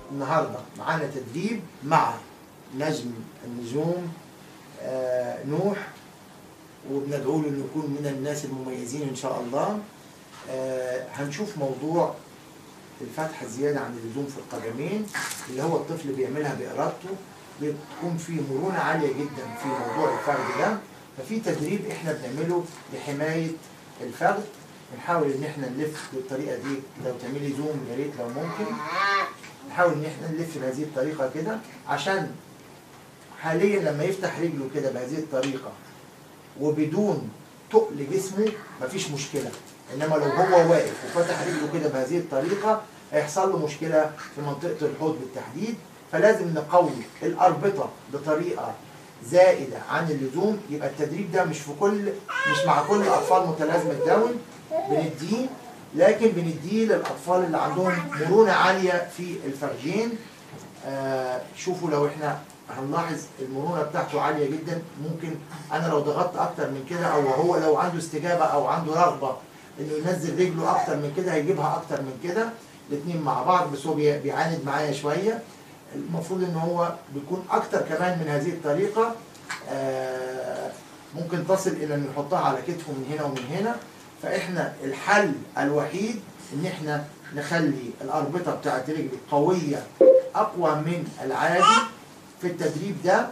النهارده معانا تدريب مع نجم النجوم آه نوح وبندعو له انه يكون من الناس المميزين ان شاء الله آه هنشوف موضوع الفتحة زيادة عن اللزوم في القدمين اللي هو الطفل بيعملها بإرادته بتكون فيه مرونة عالية جدا في موضوع الفرد ده ففي تدريب احنا بنعمله لحماية الفرد بنحاول ان احنا نلف بالطريقة دي لو تعملي زوم يا ريت لو ممكن نحاول ان احنا نلف بهذه الطريقة كده عشان حاليا لما يفتح رجله كده بهذه الطريقة وبدون تقل جسمه مفيش مشكلة انما لو هو واقف وفتح رجله كده بهذه الطريقة هيحصل له مشكلة في منطقة الحوض بالتحديد فلازم نقوي الأربطة بطريقة زائدة عن اللزوم يبقى التدريب ده مش في كل مش مع كل أطفال متلازمة داون بنديه لكن بنديه للأطفال اللي عندهم مرونة عالية في الفرجين آه شوفوا لو احنا هنلاحظ المرونة بتاعته عالية جدا ممكن أنا لو ضغطت أكتر من كده أو هو لو عنده استجابة أو عنده رغبة إنه ينزل رجله أكتر من كده هيجيبها أكتر من كده الاتنين مع بعض بس هو بي- بيعاند معايا شوية المفروض إن هو بيكون أكتر كمان من هذه الطريقة آه، ممكن تصل إلى إنه يحطها على كتفه من هنا ومن هنا فإحنا الحل الوحيد إن إحنا نخلي الأربطة بتاعت رجله قوية أقوى من العادي في التدريب ده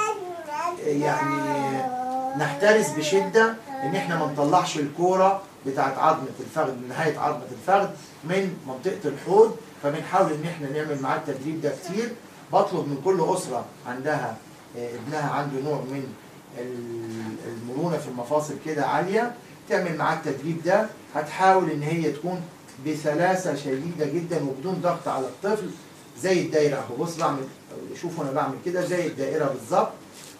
يعني نحترس بشدة ان احنا ما نطلعش الكورة بتاعت عظمة الفخذ من نهاية عظمة الفخذ من منطقة الحوض فبنحاول ان احنا نعمل معاه التدريب ده كتير بطلب من كل أسرة عندها آه، ابنها عنده نوع من ال- المرونة في المفاصل كده عالية تعمل معاه التدريب ده هتحاول ان هي تكون بسلاسة شديدة جدا وبدون ضغط على الطفل زي الدايرة اهو بص بعمل شوفوا انا بعمل كده زي الدائرة بالظبط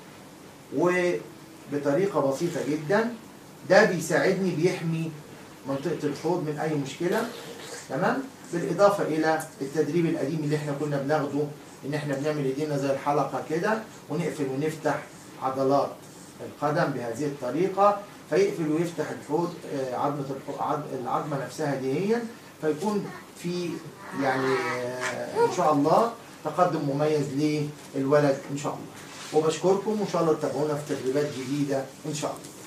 وبطريقة بسيطة جدا ده بيساعدني بيحمي منطقة الحوض من أي مشكلة تمام بالإضافة إلى التدريب القديم اللي احنا كنا بناخده إن احنا بنعمل إيدينا زي الحلقة كده ونقفل ونفتح عضلات القدم بهذه الطريقة فيقفل ويفتح الحوض آه، عظمة الحو- عض- العظمة نفسها دهيا فيكون في يعني آه، إن شاء الله تقدم مميز للولد إن شاء الله وبشكركم وإن شاء الله تتابعونا في تدريبات جديدة إن شاء الله